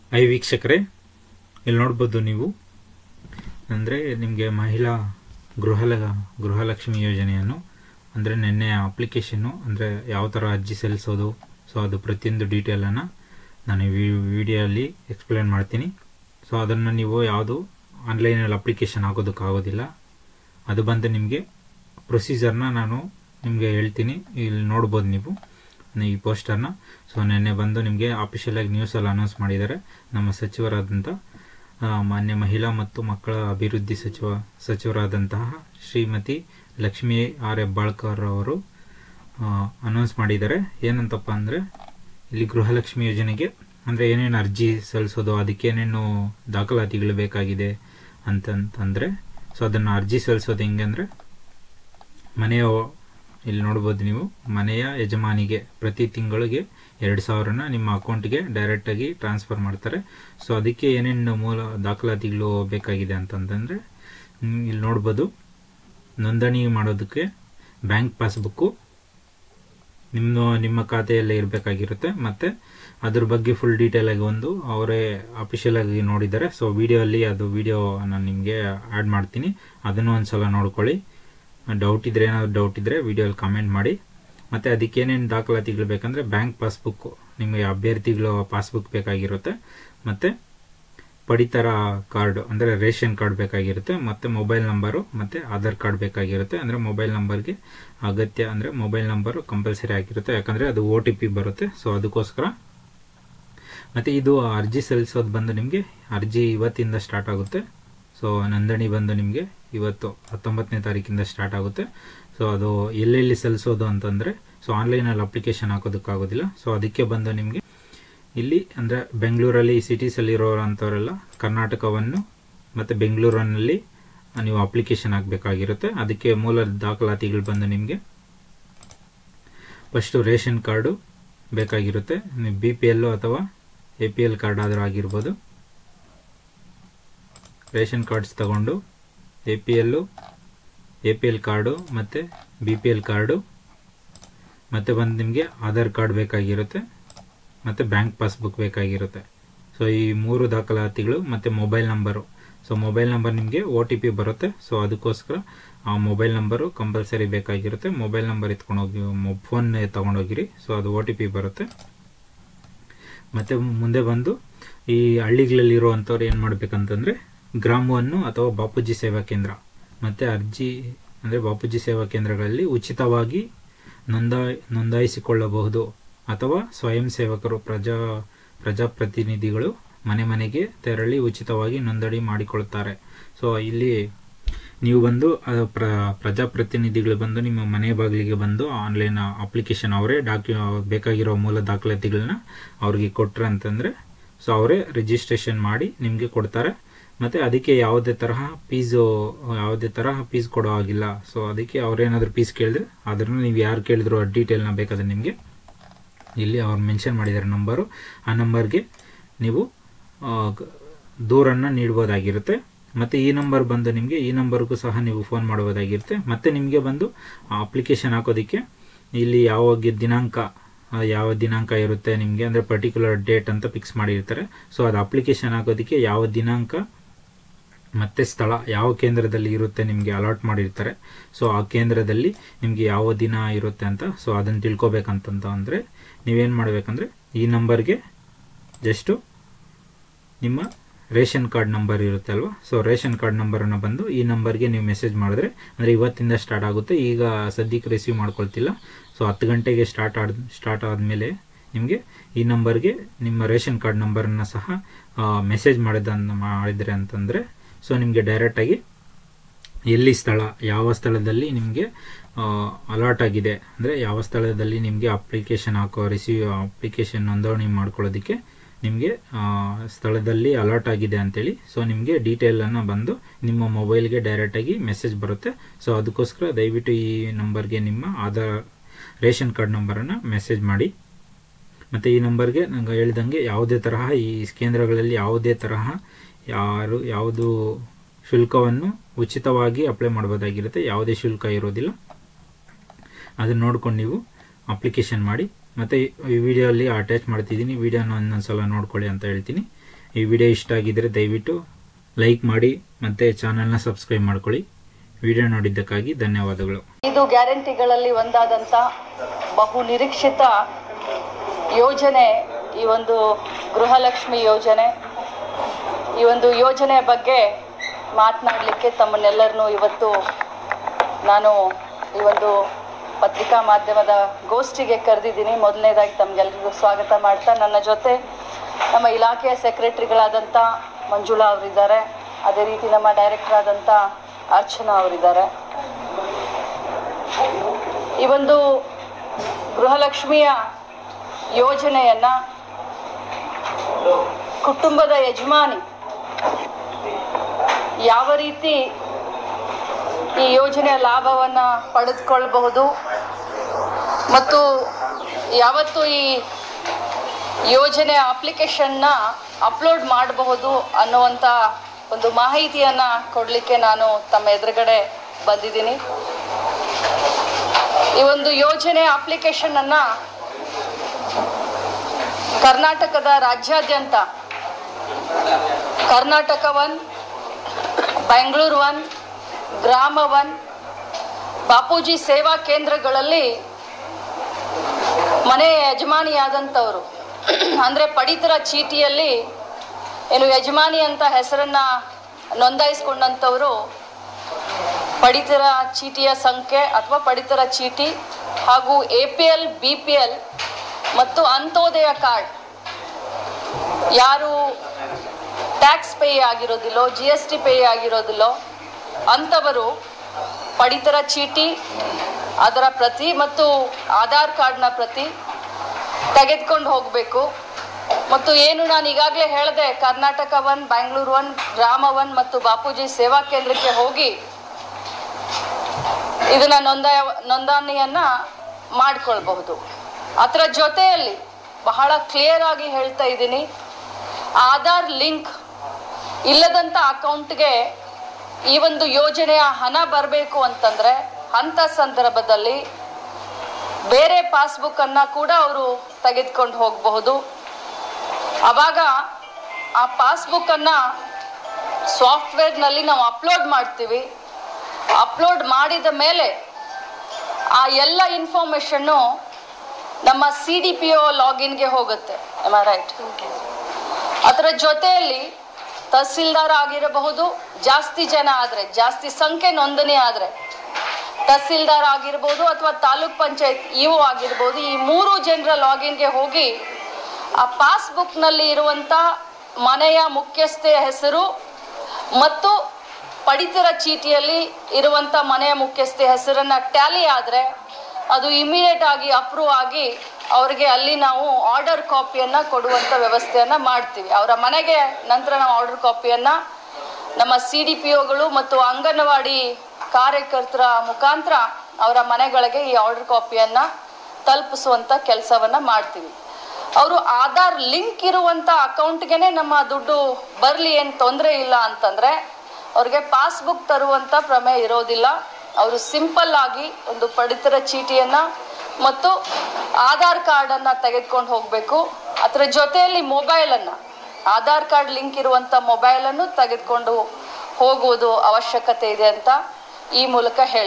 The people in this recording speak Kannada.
ಐ ವೀಕ್ಷಕರೇ ಇಲ್ಲಿ ನೋಡ್ಬೋದು ನೀವು ಅಂದರೆ ನಿಮಗೆ ಮಹಿಳಾ ಗೃಹಲ ಗೃಹಲಕ್ಷ್ಮಿ ಯೋಜನೆಯನ್ನು ಅಂದರೆ ನಿನ್ನೆ ಅಪ್ಲಿಕೇಶನ್ನು ಅಂದರೆ ಯಾವ ಥರ ಅರ್ಜಿ ಸಲ್ಲಿಸೋದು ಸೊ ಅದು ಪ್ರತಿಯೊಂದು ಡೀಟೇಲನ್ನು ನಾನು ಈ ವಿಡಿಯೋಲ್ಲಿ ಎಕ್ಸ್ಪ್ಲೇನ್ ಮಾಡ್ತೀನಿ ಸೊ ಅದನ್ನು ನೀವು ಯಾವುದು ಆನ್ಲೈನಲ್ಲಿ ಅಪ್ಲಿಕೇಶನ್ ಹಾಕೋದಕ್ಕಾಗೋದಿಲ್ಲ ಅದು ಬಂದು ನಿಮಗೆ ಪ್ರೊಸೀಜರ್ನ ನಾನು ನಿಮಗೆ ಹೇಳ್ತೀನಿ ಇಲ್ಲಿ ನೋಡ್ಬೋದು ನೀವು ಈ ಪೋಸ್ಟರ್ನ ಸೊ ನಿನ್ನೆ ಬಂದು ನಿಮಗೆ ಆಫಿಷಿಯಲಾಗಿ ನ್ಯೂಸಲ್ಲಿ ಅನೌನ್ಸ್ ಮಾಡಿದ್ದಾರೆ ನಮ್ಮ ಸಚಿವರಾದಂಥ ಆ, ಮಾನ್ಯ ಮಹಿಳಾ ಮತ್ತು ಮಕ್ಕಳ ಅಭಿವೃದ್ಧಿ ಸಚಿವ ಸಚಿವರಾದಂತಹ ಶ್ರೀಮತಿ ಲಕ್ಷ್ಮೀ ಆರ್ ಹೆಬ್ಬಾಳ್ಕರ್ ಅವರು ಅನೌನ್ಸ್ ಮಾಡಿದ್ದಾರೆ ಏನಂತಪ್ಪ ಅಂದರೆ ಇಲ್ಲಿ ಗೃಹಲಕ್ಷ್ಮಿ ಯೋಜನೆಗೆ ಅಂದರೆ ಏನೇನು ಅರ್ಜಿ ಸಲ್ಲಿಸೋದು ಅದಕ್ಕೆ ಏನೇನು ದಾಖಲಾತಿಗಳು ಬೇಕಾಗಿದೆ ಅಂತಂತಂದರೆ ಸೊ ಅದನ್ನು ಅರ್ಜಿ ಸಲ್ಲಿಸೋದು ಹೆಂಗೆ ಅಂದರೆ ಮನೆಯ ಇಲ್ಲಿ ನೋಡ್ಬೋದು ನೀವು ಮನೆಯ ಯಜಮಾನಿಗೆ ಪ್ರತಿ ತಿಂಗಳಿಗೆ ಎರಡು ಸಾವಿರನ ನಿಮ್ಮ ಅಕೌಂಟ್ಗೆ ಡೈರೆಕ್ಟಾಗಿ ಟ್ರಾನ್ಸ್ಫರ್ ಮಾಡ್ತಾರೆ ಸೊ ಅದಕ್ಕೆ ಏನೇನು ಮೂಲ ದಾಖಲಾತಿಗಳು ಬೇಕಾಗಿದೆ ಅಂತಂತಂದರೆ ಹ್ಮ್, ಇಲ್ಲಿ ನೋಡ್ಬೋದು ನೋಂದಣಿ ಮಾಡೋದಕ್ಕೆ ಬ್ಯಾಂಕ್ ಪಾಸ್ಬುಕ್ಕು ನಿಮ್ಮ ನಿಮ್ಮ ಖಾತೆಯಲ್ಲೇ ಇರಬೇಕಾಗಿರುತ್ತೆ ಮತ್ತು ಅದ್ರ ಬಗ್ಗೆ ಫುಲ್ ಡೀಟೇಲ್ ಆಗಿ ಒಂದು ಅವರೇ ಅಫಿಷಿಯಲ್ ಆಗಿ ನೋಡಿದ್ದಾರೆ ಸೊ ವಿಡಿಯೋಲ್ಲಿ ಅದು ವಿಡಿಯೋ ನಾನು ನಿಮಗೆ ಆ್ಯಡ್ ಮಾಡ್ತೀನಿ ಅದನ್ನು ಒಂದು ಸಲ ನೋಡ್ಕೊಳ್ಳಿ ಡೌಟ್ ಇದ್ರೆ ಏನಾದ್ರು ಡೌಟ್ ಇದ್ದರೆ ವಿಡಿಯೋಲಿ ಕಾಮೆಂಟ್ ಮಾಡಿ ಮತ್ತು ಅದಕ್ಕೆ ಏನೇನು ದಾಖಲಾತಿಗಳು ಬೇಕಂದರೆ ಬ್ಯಾಂಕ್ ಪಾಸ್ಬುಕ್ಕು ನಿಮಗೆ ಅಭ್ಯರ್ಥಿಗಳ ಪಾಸ್ಬುಕ್ ಬೇಕಾಗಿರುತ್ತೆ ಮತ್ತು ಪಡಿತರ ಕಾರ್ಡ್ ಅಂದರೆ ರೇಷನ್ ಕಾರ್ಡ್ ಬೇಕಾಗಿರುತ್ತೆ ಮತ್ತು ಮೊಬೈಲ್ ನಂಬರು ಮತ್ತು ಆಧಾರ್ ಕಾರ್ಡ್ ಬೇಕಾಗಿರುತ್ತೆ ಅಂದರೆ ಮೊಬೈಲ್ ನಂಬರ್ಗೆ ಅಗತ್ಯ ಅಂದರೆ ಮೊಬೈಲ್ ನಂಬರು ಕಂಪಲ್ಸರಿ ಆಗಿರುತ್ತೆ ಯಾಕಂದರೆ ಅದು ಒ ಟಿ ಪಿ ಬರುತ್ತೆ ಸೊ ಅದಕ್ಕೋಸ್ಕರ ಮತ್ತು ಇದು ಅರ್ಜಿ ಸಲ್ಲಿಸೋದು ಬಂದು ನಿಮಗೆ ಅರ್ಜಿ ಇವತ್ತಿಂದ ಸ್ಟಾರ್ಟ್ ಆಗುತ್ತೆ ಸೊ ನೋಂದಣಿ ಬಂದು ನಿಮಗೆ ಇವತ್ತು ಹತ್ತೊಂಬತ್ತನೇ ತಾರೀಕಿಂದ ಸ್ಟಾರ್ಟ್ ಆಗುತ್ತೆ ಸೊ ಅದು ಎಲ್ಲೆಲ್ಲಿ ಸಲ್ಲಿಸೋದು ಅಂತಂದರೆ ಸೊ ಆನ್ಲೈನಲ್ಲಿ ಅಪ್ಲಿಕೇಶನ್ ಹಾಕೋದಕ್ಕಾಗೋದಿಲ್ಲ ಸೊ ಅದಕ್ಕೆ ಬಂದು ನಿಮಗೆ ಇಲ್ಲಿ ಅಂದರೆ ಬೆಂಗಳೂರಲ್ಲಿ ಸಿಟೀಸಲ್ಲಿರೋರಂಥವರೆಲ್ಲ ಕರ್ನಾಟಕವನ್ನು ಮತ್ತು ಬೆಂಗಳೂರಿನಲ್ಲಿ ನೀವು ಅಪ್ಲಿಕೇಶನ್ ಹಾಕಬೇಕಾಗಿರುತ್ತೆ ಅದಕ್ಕೆ ಮೂಲ ದಾಖಲಾತಿಗಳು ಬಂದು ನಿಮಗೆ ಫಸ್ಟು ರೇಷನ್ ಕಾರ್ಡು ಬೇಕಾಗಿರುತ್ತೆ ನೀವು ಬಿ ಪಿ ಎಲ್ಲು ಅಥವಾ ಎ ಪಿ ಎಲ್ ಕಾರ್ಡ್ ಆದರೂ ಆಗಿರ್ಬೋದು ರೇಷನ್ ಕಾರ್ಡ್ಸ್ ತಗೊಂಡು A P L A P L card ಮತ್ತು ಬಿ ಪಿ ಎಲ್ ಕಾರ್ಡು ಮತ್ತು ಬಂದು ನಿಮಗೆ ಆಧಾರ್ ಕಾರ್ಡ್ ಬೇಕಾಗಿರುತ್ತೆ ಮತ್ತು ಬ್ಯಾಂಕ್ ಪಾಸ್ಬುಕ್ ಬೇಕಾಗಿರುತ್ತೆ ಸೊ ಈ ಮೂರು ದಾಖಲಾತಿಗಳು ಮತ್ತು mobile number so mobile number ನಿಮಗೆ ಒ ಟಿ ಪಿ ಬರುತ್ತೆ ಸೊ ಅದಕ್ಕೋಸ್ಕರ ಆ ಮೊಬೈಲ್ ನಂಬರು ಕಂಪಲ್ಸರಿ ಬೇಕಾಗಿರುತ್ತೆ ಮೊಬೈಲ್ ನಂಬರ್ ಎತ್ಕೊಂಡೋಗಿ ಫೋನ್ ತೊಗೊಂಡೋಗಿರಿ ಸೊ ಅದು ಒ ಟಿ ಪಿ ಬರುತ್ತೆ ಮತ್ತು ಮುಂದೆ ಬಂದು ಈ ಹಳ್ಳಿಗಳಲ್ಲಿರುವಂಥವ್ರು ಏನು ಮಾಡಬೇಕಂತಂದರೆ ಗ್ರಾಮವನ್ನು ಅಥವಾ ಬಾಪೂಜಿ ಸೇವಾ ಕೇಂದ್ರ ಮತ್ತು ಅರ್ಜಿ ಅಂದರೆ ಬಾಪೂಜಿ ಸೇವಾ ಕೇಂದ್ರಗಳಲ್ಲಿ ಉಚಿತವಾಗಿ ನೋಂದಾ ನೋಂದಾಯಿಸಿಕೊಳ್ಳಬಹುದು ಅಥವಾ ಸ್ವಯಂ ಸೇವಕರು ಪ್ರಜಾ ಪ್ರಜಾಪ್ರತಿನಿಧಿಗಳು ಮನೆ ಮನೆಗೆ ತೆರಳಿ ಉಚಿತವಾಗಿ ನೋಂದಣಿ ಮಾಡಿಕೊಳ್ಳುತ್ತಾರೆ ಸೊ ಇಲ್ಲಿ ನೀವು ಬಂದು ಆ, ಪ್ರ ಪ್ರಜಾಪ್ರತಿನಿಧಿಗಳು ಬಂದು ನಿಮ್ಮ ಮನೆ ಬಾಗಿಲಿಗೆ ಬಂದು ಆನ್ಲೈನ್ ಅಪ್ಲಿಕೇಶನ್ ಅವರೇ ಡಾಕ್ಯು ಬೇಕಾಗಿರೋ ಮೂಲ ದಾಖಲಾತಿಗಳನ್ನ ಅವ್ರಿಗೆ ಕೊಟ್ರೆ ಅಂತಂದರೆ ಸೊ ಅವರೇ ರಿಜಿಸ್ಟ್ರೇಷನ್ ಮಾಡಿ ನಿಮಗೆ ಕೊಡ್ತಾರೆ ಮತ್ತು ಅದಕ್ಕೆ ಯಾವುದೇ ತರಹ ಫೀಸು ಯಾವುದೇ ತರಹ ಫೀಸ್ ಕೊಡೋ ಹಾಗಿಲ್ಲ ಸೊ ಅದಕ್ಕೆ ಅವ್ರೇನಾದರೂ ಫೀಸ್ ಕೇಳಿದ್ರೆ ಅದನ್ನು ನೀವು ಯಾರು ಕೇಳಿದ್ರು ಆ ಡೀಟೇಲ್ನ ಬೇಕಾದ್ರೆ ನಿಮಗೆ ಇಲ್ಲಿ ಅವ್ರು ಮೆನ್ಷನ್ ಮಾಡಿದ್ದಾರೆ ನಂಬರು ಆ ನಂಬರ್ಗೆ ನೀವು ಆ, ಗ- ದೂರನ್ನು ನೀಡ್ಬೋದಾಗಿರುತ್ತೆ ಮತ್ತು ಈ ನಂಬರ್ ಬಂದು ನಿಮಗೆ ಈ ನಂಬರ್ಗೂ ಸಹ ನೀವು ಫೋನ್ ಮಾಡ್ಬೋದಾಗಿರುತ್ತೆ ಮತ್ತು ನಿಮಗೆ ಬಂದು ಅಪ್ಲಿಕೇಶನ್ ಹಾಕೋದಕ್ಕೆ ಇಲ್ಲಿ ಯಾವ ದಿನಾಂಕ ಆ, ಯಾವ ದಿನಾಂಕ ಇರುತ್ತೆ ನಿಮಗೆ ಅಂದರೆ ಪರ್ಟಿಕ್ಯುಲರ್ ಡೇಟ್ ಅಂತ ಫಿಕ್ಸ್ ಮಾಡಿರ್ತಾರೆ ಸೊ ಅದು ಅಪ್ಲಿಕೇಶನ್ ಹಾಕೋದಕ್ಕೆ ಯಾವ ದಿನಾಂಕ ಮತ್ತೆ ಸ್ಥಳ ಯಾವ ಕೇಂದ್ರದಲ್ಲಿ ಇರುತ್ತೆ ನಿಮಗೆ ಅಲಾಟ್ ಮಾಡಿರ್ತಾರೆ ಸೊ ಆ ಕೇಂದ್ರದಲ್ಲಿ ನಿಮಗೆ ಯಾವ ದಿನ ಇರುತ್ತೆ ಅಂತ ಸೊ ಅದನ್ನು ತಿಳ್ಕೊಬೇಕಂತಂತ ಅಂದರೆ ನೀವೇನು ಮಾಡಬೇಕಂದ್ರೆ ಈ ನಂಬರ್ಗೆ ಜಸ್ಟು ನಿಮ್ಮ ರೇಷನ್ ಕಾರ್ಡ್ ನಂಬರ್ ಇರುತ್ತೆ ಅಲ್ವಾ ಸೊ ರೇಷನ್ ಕಾರ್ಡ್ ನಂಬರನ್ನು ಬಂದು ಈ ನಂಬರ್ಗೆ ನೀವು ಮೆಸೇಜ್ ಮಾಡಿದ್ರೆ ಅಂದರೆ ಇವತ್ತಿಂದ ಸ್ಟಾರ್ಟ್ ಆಗುತ್ತೆ ಈಗ ಸದ್ಯಕ್ಕೆ ರಿಸೀವ್ ಮಾಡ್ಕೊಳ್ತಿಲ್ಲ ಸೊ ಹತ್ತು ಗಂಟೆಗೆ ಸ್ಟಾರ್ಟ್ ಆದ ಸ್ಟಾರ್ಟ್ ಆದಮೇಲೆ ನಿಮಗೆ ಈ ನಂಬರ್ಗೆ ನಿಮ್ಮ ರೇಷನ್ ಕಾರ್ಡ್ ನಂಬರನ್ನು ಸಹ ಮೆಸೇಜ್ ಮಾಡಿದ ಮಾಡಿದ್ರೆ ಅಂತಂದರೆ ಸೊ ನಿಮಗೆ ಡೈರೆಕ್ಟಾಗಿ ಎಲ್ಲಿ ಸ್ಥಳ ಯಾವ ಸ್ಥಳದಲ್ಲಿ ನಿಮಗೆ ಅಲಾಟ್ ಆಗಿದೆ ಅಂದರೆ ಯಾವ ಸ್ಥಳದಲ್ಲಿ ನಿಮಗೆ ಅಪ್ಲಿಕೇಶನ್ ಹಾಕೋ ರಿಸೀವ್ ಅಪ್ಲಿಕೇಶನ್ ನೋಂದಣಿ ಮಾಡ್ಕೊಳ್ಳೋದಕ್ಕೆ ನಿಮಗೆ ಸ್ಥಳದಲ್ಲಿ ಅಲಾಟ್ ಆಗಿದೆ ಅಂತೇಳಿ ಸೊ ನಿಮಗೆ ಡೀಟೇಲನ್ನು ಬಂದು ನಿಮ್ಮ ಮೊಬೈಲ್ಗೆ ಡೈರೆಕ್ಟಾಗಿ ಮೆಸೇಜ್ ಬರುತ್ತೆ ಸೊ ಅದಕ್ಕೋಸ್ಕರ ದಯವಿಟ್ಟು ಈ ನಂಬರ್ಗೆ ನಿಮ್ಮ ಆಧಾರ್ ರೇಷನ್ ಕಾರ್ಡ್ ನಂಬರನ್ನು ಮೆಸೇಜ್ ಮಾಡಿ ಮತ್ತು ಈ ನಂಬರ್ಗೆ ನಂಗೆ ಹೇಳ್ದಂಗೆ ಯಾವುದೇ ತರಹ ಈ ಕೇಂದ್ರಗಳಲ್ಲಿ ಯಾವುದೇ ತರಹ ಯಾರು ಯಾವುದು ಶುಲ್ಕವನ್ನು ಉಚಿತವಾಗಿ ಅಪ್ಲೈ ಮಾಡ್ಬೋದಾಗಿರುತ್ತೆ ಯಾವುದೇ ಶುಲ್ಕ ಇರೋದಿಲ್ಲ ಅದನ್ನು ನೋಡ್ಕೊಂಡು ನೀವು ಅಪ್ಲಿಕೇಶನ್ ಮಾಡಿ ಮತ್ತು ಈ ವಿಡಿಯೋಲ್ಲಿ ಅಟ್ಯಾಚ್ ಮಾಡ್ತಿದ್ದೀನಿ ವಿಡಿಯೋನ ಒಂದೊಂದು ಸಲ ನೋಡ್ಕೊಳ್ಳಿ ಅಂತ ಹೇಳ್ತೀನಿ ಈ ವಿಡಿಯೋ ಇಷ್ಟ ಆಗಿದ್ದರೆ ದಯವಿಟ್ಟು ಲೈಕ್ ಮಾಡಿ ಮತ್ತು ಚಾನಲ್ನ ಸಬ್ಸ್ಕ್ರೈಬ್ ಮಾಡ್ಕೊಳ್ಳಿ ವಿಡಿಯೋ ನೋಡಿದ್ದಕ್ಕಾಗಿ ಧನ್ಯವಾದಗಳು ಇದು ಗ್ಯಾರಂಟಿಗಳಲ್ಲಿ ಒಂದಾದಂಥ ಬಹು ನಿರೀಕ್ಷಿತ ಯೋಜನೆ ಈ ಒಂದು ಗೃಹಲಕ್ಷ್ಮಿ ಯೋಜನೆ ಈ ಒಂದು ಯೋಜನೆಯ ಬಗ್ಗೆ ಮಾತನಾಡಲಿಕ್ಕೆ ತಮ್ಮನ್ನೆಲ್ಲರನ್ನೂ ಇವತ್ತು ನಾನು ಈ ಒಂದು ಪತ್ರಿಕಾ ಮಾಧ್ಯಮದ ಗೋಷ್ಠಿಗೆ ಕರೆದಿದ್ದೀನಿ ಮೊದಲನೇದಾಗಿ ತಮಗೆಲ್ಲರಿಗೂ ಸ್ವಾಗತ ಮಾಡ್ತಾ ನನ್ನ ಜೊತೆ ನಮ್ಮ ಇಲಾಖೆಯ ಸೆಕ್ರೆಟರಿಗಳಾದಂಥ ಮಂಜುಳಾ ಅವರಿದ್ದಾರೆ ಅದೇ ರೀತಿ ನಮ್ಮ ಡೈರೆಕ್ಟರ್ ಆದಂಥ ಅರ್ಚನಾ ಅವರಿದ್ದಾರೆ ಈ ಒಂದು ಗೃಹಲಕ್ಷ್ಮಿಯ ಯೋಜನೆಯನ್ನ ಕುಟುಂಬದ ಯಜಮಾನಿ ಯಾವ ರೀತಿ ಈ ಯೋಜನೆಯ ಲಾಭವನ್ನ ಪಡೆದುಕೊಳ್ಳಬಹುದು ಮತ್ತು ಯಾವತ್ತು ಈ ಯೋಜನೆಯ ಅಪ್ಲಿಕೇಶನ್ನ ಅಪ್ಲೋಡ್ ಮಾಡಬಹುದು ಅನ್ನುವಂಥ ಒಂದು ಮಾಹಿತಿಯನ್ನ ಕೊಡಲಿಕ್ಕೆ ನಾನು ತಮ್ಮ ಎದುರುಗಡೆ ಬಂದಿದ್ದೀನಿ ಈ ಒಂದು ಯೋಜನೆ ಅಪ್ಲಿಕೇಶನ್ ಅನ್ನ ಕರ್ನಾಟಕದ ರಾಜ್ಯಾದ್ಯಂತ Karnataka one Bengaluru one Grama one Bapuji Seva ಕೇಂದ್ರಗಳಲ್ಲಿ ಮನೆ ಯಜಮಾನಿಯಾದಂಥವ್ರು ಅಂದರೆ ಪಡಿತರ ಚೀಟಿಯಲ್ಲಿ ಏನು ಯಜಮಾನಿ ಅಂತ ಹೆಸರನ್ನ ನೋಂದಾಯಿಸ್ಕೊಂಡಂಥವರು ಪಡಿತರ ಚೀಟಿಯ ಸಂಖ್ಯೆ ಅಥವಾ ಪಡಿತರ ಚೀಟಿ ಹಾಗೂ A P L B P L ಮತ್ತು ಅಂತ್ಯೋದಯ ಕಾರ್ಡ್ ಯಾರು ಟ್ಯಾಕ್ಸ್ ಪೇ ಆಗಿರೋದಿಲ್ಲೋ ಜಿ ಎಸ್ ಟಿ ಪೇ ಆಗಿರೋದಿಲ್ಲೋ ಅಂಥವರು ಪಡಿತರ ಚೀಟಿ ಅದರ ಪ್ರತಿ ಮತ್ತು ಆಧಾರ್ ಕಾರ್ಡ್ನ ಪ್ರತಿ ತೆಗೆದುಕೊಂಡು ಹೋಗಬೇಕು ಮತ್ತು ಏನು ನಾನು ಈಗಾಗಲೇ ಹೇಳಿದೆ Karnataka one Bangalore one Grama one ಮತ್ತು ಬಾಪೂಜಿ ಸೇವಾ ಕೇಂದ್ರಕ್ಕೆ ಹೋಗಿ ಇದನ್ನ ನೋಂದಾಯ ನೋಂದಣಿಯನ್ನ ಮಾಡ್ಕೊಳ್ಬಹುದು ಅದರ ಜೊತೆಯಲ್ಲಿ ಬಹಳ ಕ್ಲಿಯರ್ ಆಗಿ ಹೇಳ್ತಾ ಇದ್ದೀನಿ ಆಧಾರ್ ಲಿಂಕ್ ಇಲ್ಲದಂಥ ಅಕೌಂಟ್ಗೆ ಈ ಒಂದು ಯೋಜನೆಯ ಹಣ ಬರಬೇಕು ಅಂತಂದ್ರೆ ಅಂಥ ಸಂದರ್ಭದಲ್ಲಿ ಬೇರೆ ಪಾಸ್ಬುಕ್ ಅನ್ನ ಕೂಡ ಅವರು ತೆಗೆದುಕೊಂಡು ಹೋಗಬಹುದು ಅವಾಗ ಆ ಪಾಸ್ಬುಕ್ ಅನ್ನ ಸಾಫ್ಟ್ವೇರ್ನಲ್ಲಿ ನಾವು ಅಪ್ಲೋಡ್ ಮಾಡ್ತೀವಿ ಅಪ್ಲೋಡ್ ಮಾಡಿದ ಮೇಲೆ ಆ ಎಲ್ಲ ಇನ್ಫಾರ್ಮೇಶನ್ನು ನಮ್ಮ ಸಿ ಡಿ ಪಿ ಒ ಲಾಗಿನ್ಗೆ ಹೋಗುತ್ತೆ ರೈಟ್ ಅದರ ಜೊತೆಯಲ್ಲಿ ತಹಸೀಲ್ದಾರ್ ಆಗಿರಬಹುದು ಜಾಸ್ತಿ ಜನ ಆದರೆ ಜಾಸ್ತಿ ಸಂಖ್ಯೆ ನೋಂದಣಿ ಆದರೆ ತಹಸೀಲ್ದಾರ್ ಆಗಿರ್ಬೋದು ಅಥವಾ ತಾಲೂಕ್ ಪಂಚಾಯತ್ ಇಒ ಆಗಿರ್ಬೋದು ಈ ಮೂರು ಜನರ ಲಾಗಿನ್ಗೆ ಹೋಗಿ ಆ ಪಾಸ್ಬುಕ್ನಲ್ಲಿ ಇರುವಂಥ ಮನೆಯ ಮುಖ್ಯಸ್ಥೆಯ ಹೆಸರು ಮತ್ತು ಪಡಿತರ ಚೀಟಿಯಲ್ಲಿ ಇರುವಂಥ ಮನೆಯ ಮುಖ್ಯಸ್ಥೆ ಹೆಸರನ್ನ ಟ್ಯಾಲಿ ಆದರೆ ಅದು ಇಮಿಡಿಯೇಟ್ ಆಗಿ ಅಪ್ರೂವ್ ಆಗಿ ಅವರಿಗೆ ಅಲ್ಲಿ ನಾವು ಆರ್ಡರ್ ಕಾಪಿಯನ್ನು ಕೊಡುವಂಥ ವ್ಯವಸ್ಥೆಯನ್ನು ಮಾಡ್ತೀವಿ ಅವರ ಮನೆಗೆ ನಂತರ ನಾವು ಆರ್ಡರ್ ಕಾಪಿಯನ್ನು ನಮ್ಮ ಸಿ ಡಿ ಪಿ ಒಗಳು ಮತ್ತು ಅಂಗನವಾಡಿ ಕಾರ್ಯಕರ್ತರ ಮುಖಾಂತರ ಅವರ ಮನೆಗಳಿಗೆ ಈ ಆರ್ಡರ್ ಕಾಪಿಯನ್ನು ತಲುಪಿಸುವಂಥ ಕೆಲಸವನ್ನು ಮಾಡ್ತೀವಿ ಅವರು ಆಧಾರ್ ಲಿಂಕ್ ಇರುವಂಥ ಅಕೌಂಟ್ಗೆನೆ ನಮ್ಮ ದುಡ್ಡು ಬರಲಿ ಏನು ತೊಂದರೆ ಇಲ್ಲ ಅಂತಂದರೆ ಅವ್ರಿಗೆ ಪಾಸ್ಬುಕ್ ತರುವಂಥ ಪ್ರಮೇಯ ಇರೋದಿಲ್ಲ ಅವರು ಸಿಂಪಲ್ ಆಗಿ ಒಂದು ಪಡಿತರ ಚೀಟಿಯನ್ನು ಮತ್ತು ಆಧಾರ್ ಕಾರ್ಡನ್ನು ತೆಗೆದುಕೊಂಡು ಹೋಗಬೇಕು ಅದರ ಜೊತೆಯಲ್ಲಿ ಮೊಬೈಲನ್ನು ಆಧಾರ್ ಕಾರ್ಡ್ ಲಿಂಕ್ ಇರುವಂಥ ಮೊಬೈಲನ್ನು ತೆಗೆದುಕೊಂಡು ಹೋಗುವುದು ಅವಶ್ಯಕತೆ ಇದೆ ಅಂತ ಈ ಮೂಲಕ ಹೇಳಿ